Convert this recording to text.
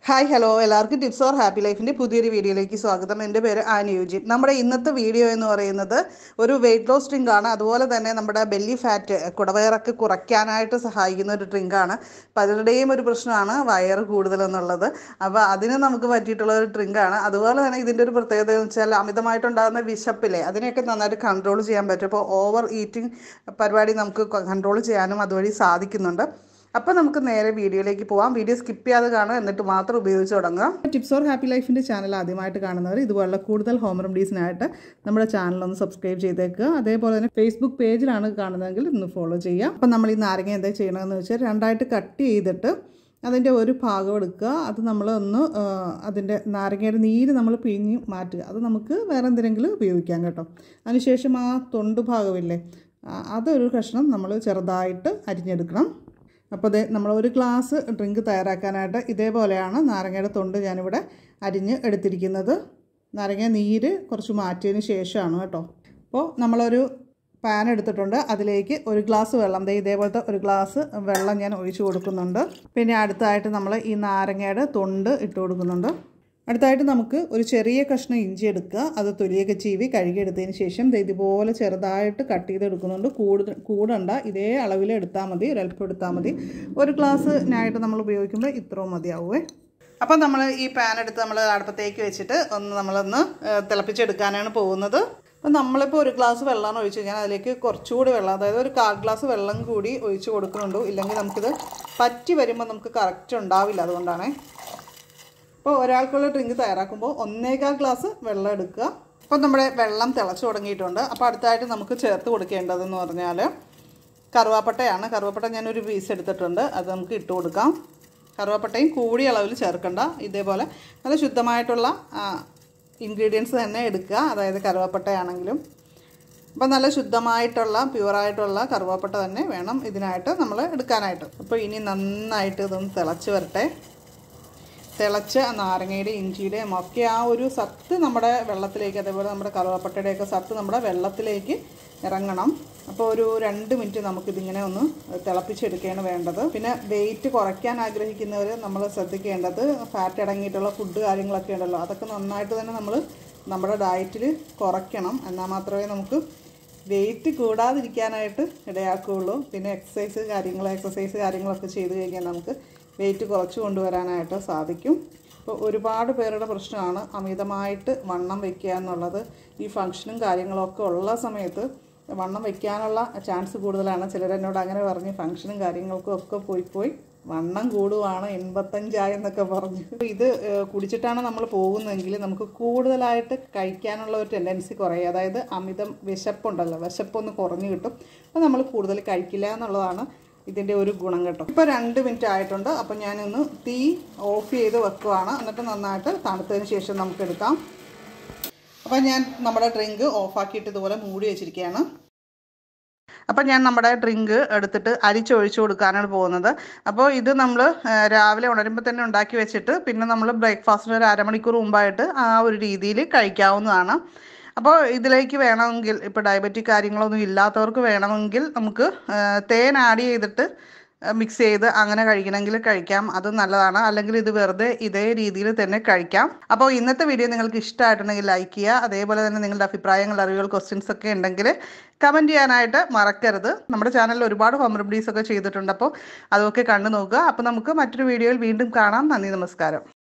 hi hello എല്ലാവർക്കും tips or happy ലൈഫിൻ്റെ പുതിയൊരു വീഡിയോയിലേക്ക് സ്വാഗതം എൻ്റെ പേര് ആനി യുജിൻ നമ്മുടെ ഇന്നത്തെ വീഡിയോ എന്ന് പറയുന്നത് ഒരു വെയിറ്റ് ലോസ് ഡ്രിങ്ക് ആണ് അതുപോലെ തന്നെ നമ്മുടെ ബെല്ലി ഫാറ്റ് കുടവയറൊക്കെ കുറയ്ക്കാനായിട്ട് സഹായിക്കുന്ന ഒരു ഡ്രിങ്ക് ആണ് പലരുടെയും ഒരു പ്രശ്നമാണ് വയറ് കൂടുതലെന്നുള്ളത് അപ്പോൾ അതിന് നമുക്ക് പറ്റിയിട്ടുള്ള ഒരു ഡ്രിങ്ക് ആണ് അതുപോലെ തന്നെ ഇതിൻ്റെ ഒരു പ്രത്യേകത എന്ന് വെച്ചാൽ അമിതമായിട്ടുണ്ടാകുന്ന വിശപ്പില്ലേ അതിനെയൊക്കെ നന്നായിട്ട് കൺട്രോൾ ചെയ്യാൻ പറ്റും അപ്പോൾ ഓവർ ഈറ്റിംഗ് പരിപാടി നമുക്ക് കൺട്രോൾ ചെയ്യാനും അതുവഴി സാധിക്കുന്നുണ്ട് അപ്പോൾ നമുക്ക് നേരെ വീഡിയോയിലേക്ക് പോവാം വീഡിയോ സ്കിപ്പ് ചെയ്യാതെ കാണുക എന്നിട്ട് മാത്രം ഉപയോഗിച്ച് തുടങ്ങുക ടിപ്സ് ഓർ ഹാപ്പി ലൈഫിൻ്റെ ചാനൽ ആദ്യമായിട്ട് കാണുന്നവർ ഇതുപോലുള്ള കൂടുതൽ ഹോം റെമഡീസിനായിട്ട് നമ്മുടെ ചാനൽ ഒന്ന് സബ്സ്ക്രൈബ് ചെയ്തേക്കുക അതേപോലെ തന്നെ ഫേസ്ബുക്ക് പേജിലാണ് കാണുന്നതെങ്കിൽ ഒന്ന് ഫോളോ ചെയ്യുക അപ്പം നമ്മൾ ഈ നാരങ്ങ എന്താ ചെയ്യണമെന്ന് വെച്ചാൽ രണ്ടായിട്ട് കട്ട് ചെയ്തിട്ട് അതിൻ്റെ ഒരു ഭാഗം എടുക്കുക അത് നമ്മൾ ഒന്ന് അതിൻ്റെ നാരങ്ങയുടെ നീര് നമ്മൾ പിഴിഞ്ഞ് മാറ്റുക അത് നമുക്ക് വേറെ എന്തിനെങ്കിലും ഉപയോഗിക്കാം കേട്ടോ അതിനുശേഷം ആ തൊണ്ട് ഭാഗമില്ലേ ആ, അതൊരു കഷ്ണം നമ്മൾ ചെറുതായിട്ട് അരിഞ്ഞെടുക്കണം അപ്പോൾ ദേ നമ്മൾ ഒരു ഗ്ലാസ് ഡ്രിങ്ക് തയ്യാറാക്കാനായിട്ട് ഇതേപോലെയാണ് നാരങ്ങയുടെ തൊണ്ട് ഞാനിവിടെ അരിഞ്ഞ് എടുത്തിരിക്കുന്നത് നാരങ്ങ നീര് കുറച്ച് മാറ്റിയതിന് ശേഷമാണ് കേട്ടോ അപ്പോൾ നമ്മളൊരു പാൻ എടുത്തിട്ടുണ്ട് അതിലേക്ക് ഒരു ഗ്ലാസ് വെള്ളം ദേ ഇതേപോലത്തെ ഒരു ഗ്ലാസ് വെള്ളം ഞാൻ ഒഴിച്ചു കൊടുക്കുന്നുണ്ട് പിന്നെ അടുത്തായിട്ട് നമ്മൾ ഈ നാരങ്ങയുടെ തൊണ്ട് ഇട്ട് കൊടുക്കുന്നുണ്ട് അടുത്തായിട്ട് നമുക്ക് ഒരു ചെറിയ കഷ്ണം ഇഞ്ചി എടുക്കുക അത് തൊലിയൊക്കെ ചീവി കഴുകിയെടുത്തതിന് ശേഷം ദേ ഇതുപോലെ ചെറുതായിട്ട് കട്ട് ചെയ്തെടുക്കുന്നുണ്ട് കൂടുതൽ കൂടണ്ട ഇതേ അളവിൽ എടുത്താൽ മതി ഒരല്പം എടുത്താൽ മതി ഒരു ഗ്ലാസ്സിനായിട്ട് നമ്മൾ ഉപയോഗിക്കുമ്പോൾ ഇത്രയും മതിയാവുമേ അപ്പം നമ്മൾ ഈ പാൻ എടുത്ത് നമ്മൾ അടുപ്പത്തേക്ക് വെച്ചിട്ട് ഒന്ന് നമ്മളൊന്ന് ഏഹ്, തിളപ്പിച്ചെടുക്കാനാണ് പോകുന്നത് അപ്പം നമ്മളിപ്പോൾ ഒരു ഗ്ലാസ് വെള്ളമാണ് ഒഴിച്ച് കഴിഞ്ഞാൽ അതിലേക്ക് കുറച്ചുകൂടി വെള്ളം അതായത് ഒരു കാൽ ഗ്ലാസ് വെള്ളം കൂടി ഒഴിച്ച് കൊടുക്കുന്നുണ്ട് ഇല്ലെങ്കിൽ നമുക്കിത് പറ്റി വരുമ്പോൾ നമുക്ക് കറക്റ്റ് ഉണ്ടാവില്ല അതുകൊണ്ടാണേ അപ്പോൾ ഒരാൾക്കുള്ള ഡ്രിങ്ക് തയ്യാറാക്കുമ്പോൾ ഒന്നേകാൽ ഗ്ലാസ് വെള്ളം എടുക്കുക അപ്പോൾ നമ്മുടെ വെള്ളം തിളച്ച് തുടങ്ങിയിട്ടുണ്ട് അപ്പോൾ അടുത്തായിട്ട് നമുക്ക് ചേർത്ത് കൊടുക്കേണ്ടതെന്ന് പറഞ്ഞാൽ കറുവാപ്പട്ടയാണ് കറുവാപ്പട്ട ഞാനൊരു പീസ് എടുത്തിട്ടുണ്ട് അത് നമുക്ക് ഇട്ട് കൊടുക്കാം കറുവാപ്പട്ടയും കൂടിയ അളവിൽ ചേർക്കണ്ട ഇതേപോലെ നല്ല ശുദ്ധമായിട്ടുള്ള ഇൻഗ്രീഡിയൻസ് തന്നെ എടുക്കുക അതായത് കറുവാപ്പട്ടയാണെങ്കിലും അപ്പോൾ നല്ല ശുദ്ധമായിട്ടുള്ള പ്യുവറായിട്ടുള്ള കറുവാപ്പട്ട തന്നെ വേണം ഇതിനായിട്ട് നമ്മൾ എടുക്കാനായിട്ട് അപ്പോൾ ഇനി നന്നായിട്ട് ഇതൊന്ന് തിളച്ച് വരട്ടെ തിളച്ച് ആ നാരങ്ങയുടെയും ഇഞ്ചിയുടെയും ഒക്കെ ആ ഒരു സത്ത് നമ്മുടെ വെള്ളത്തിലേക്ക് അതേപോലെ നമ്മുടെ കറുവാപ്പട്ടയുടെയൊക്കെ സത്ത് നമ്മുടെ വെള്ളത്തിലേക്ക് ഇറങ്ങണം അപ്പോൾ ഒരു രണ്ട് മിനിറ്റ് നമുക്കിതിങ്ങനെ ഒന്ന് തിളപ്പിച്ചെടുക്കുകയാണ് വേണ്ടത് പിന്നെ വെയിറ്റ് കുറയ്ക്കാൻ ആഗ്രഹിക്കുന്നവർ നമ്മൾ ശ്രദ്ധിക്കേണ്ടത് ഫാറ്റ് അടങ്ങിയിട്ടുള്ള ഫുഡ് കാര്യങ്ങളൊക്കെ ഉണ്ടല്ലോ അതൊക്കെ നന്നായിട്ട് തന്നെ നമ്മൾ നമ്മുടെ ഡയറ്റിൽ കുറയ്ക്കണം എന്നാൽ മാത്രമേ നമുക്ക് വെയിറ്റ് കൂടാതിരിക്കാനായിട്ട് ഇടയാക്കുകയുള്ളൂ പിന്നെ എക്സസൈസ് കാര്യങ്ങൾ എക്സസൈസ് കാര്യങ്ങളൊക്കെ ചെയ്ത് കഴിഞ്ഞാൽ നമുക്ക് വെയിറ്റ് കുറച്ച് കൊണ്ടുവരാനായിട്ട് സാധിക്കും ഇപ്പോൾ ഒരുപാട് പേരുടെ പ്രശ്നമാണ് അമിതമായിട്ട് വണ്ണം വെക്കുക എന്നുള്ളത് ഈ ഫങ്ഷനും കാര്യങ്ങളൊക്കെ ഉള്ള സമയത്ത് വണ്ണം വെക്കാനുള്ള ചാൻസ് കൂടുതലാണ് ചിലരെന്നോട് അങ്ങനെ പറഞ്ഞ് ഫങ്ഷനും കാര്യങ്ങൾക്കും ഒക്കെ പോയി പോയി വണ്ണം കൂടുവാണ് എൺപത്തഞ്ചായെന്നൊക്കെ പറഞ്ഞു ഇത് ഏഹ്, കുടിച്ചിട്ടാണ് നമ്മൾ പോകുന്നതെങ്കിൽ നമുക്ക് കൂടുതലായിട്ട് കഴിക്കാനുള്ള ഒരു ടെൻഡൻസി കുറയും അതായത് അമിതം വിശപ്പുണ്ടല്ലോ വിശപ്പൊന്ന് കുറഞ്ഞു കിട്ടും അപ്പോൾ നമ്മൾ കൂടുതൽ കഴിക്കില്ല എന്നുള്ളതാണ് ഇതിൻ്റെ ഒരു ഗുണം കേട്ടോ ഇപ്പോൾ രണ്ട് മിനിറ്റ് ആയിട്ടുണ്ട് അപ്പോൾ ഞാനൊന്ന് തീ ഓഫ് ചെയ്ത് വെക്കുവാണ് എന്നിട്ട് നന്നായിട്ട് തണുത്തതിന് ശേഷം നമുക്ക് എടുക്കാം അപ്പോൾ ഞാൻ നമ്മുടെ ഡ്രിങ്ക് ഓഫാക്കിയിട്ട് ഇതുപോലെ മൂടി വെച്ചിരിക്കുകയാണ് അപ്പം ഞാൻ നമ്മുടെ ഡ്രിങ്ക് എടുത്തിട്ട് അരിച്ചൊഴിച്ചു കൊടുക്കാനാണ് പോകുന്നത് അപ്പോൾ ഇത് നമ്മൾ രാവിലെ ഉണരുമ്പോൾ തന്നെ ഉണ്ടാക്കി വെച്ചിട്ട് പിന്നെ നമ്മൾ ബ്രേക്ക്ഫാസ്റ്റിന് ഒരു അരമണിക്കൂർ മുമ്പായിട്ട് ആ ഒരു രീതിയിൽ കഴിക്കാവുന്നതാണ് അപ്പോൾ ഇതിലേക്ക് വേണമെങ്കിൽ ഇപ്പോൾ ഡയബറ്റിക് കാര്യങ്ങളൊന്നും ഇല്ലാത്തവർക്ക് വേണമെങ്കിൽ നമുക്ക് ആ, തേൻ ആഡ് ചെയ്തിട്ട് മിക്സ് ചെയ്ത് അങ്ങനെ കഴിക്കണമെങ്കിൽ കഴിക്കാം അത് നല്ലതാണ് അല്ലെങ്കിൽ ഇത് വെറുതെ ഇതേ രീതിയിൽ തന്നെ കഴിക്കാം അപ്പോൾ ഇന്നത്തെ വീഡിയോ നിങ്ങൾക്ക് ഇഷ്ടമായിട്ടുണ്ടെങ്കിൽ ലൈക്ക് ചെയ്യുക അതേപോലെ തന്നെ നിങ്ങളുടെ അഭിപ്രായങ്ങൾ അറിവുകൾ ക്വസ്റ്റ്യൻസ് ഒക്കെ ഉണ്ടെങ്കിൽ കമൻറ്റ് ചെയ്യാനായിട്ട് മറക്കരുത് നമ്മുടെ ചാനലിൽ ഒരുപാട് ഹോം റെമഡീസ് ഒക്കെ ചെയ്തിട്ടുണ്ട് അപ്പോൾ അതൊക്കെ കണ്ടു നോക്കുക അപ്പോൾ നമുക്ക് മറ്റൊരു വീഡിയോയിൽ വീണ്ടും കാണാം നന്ദി നമസ്കാരം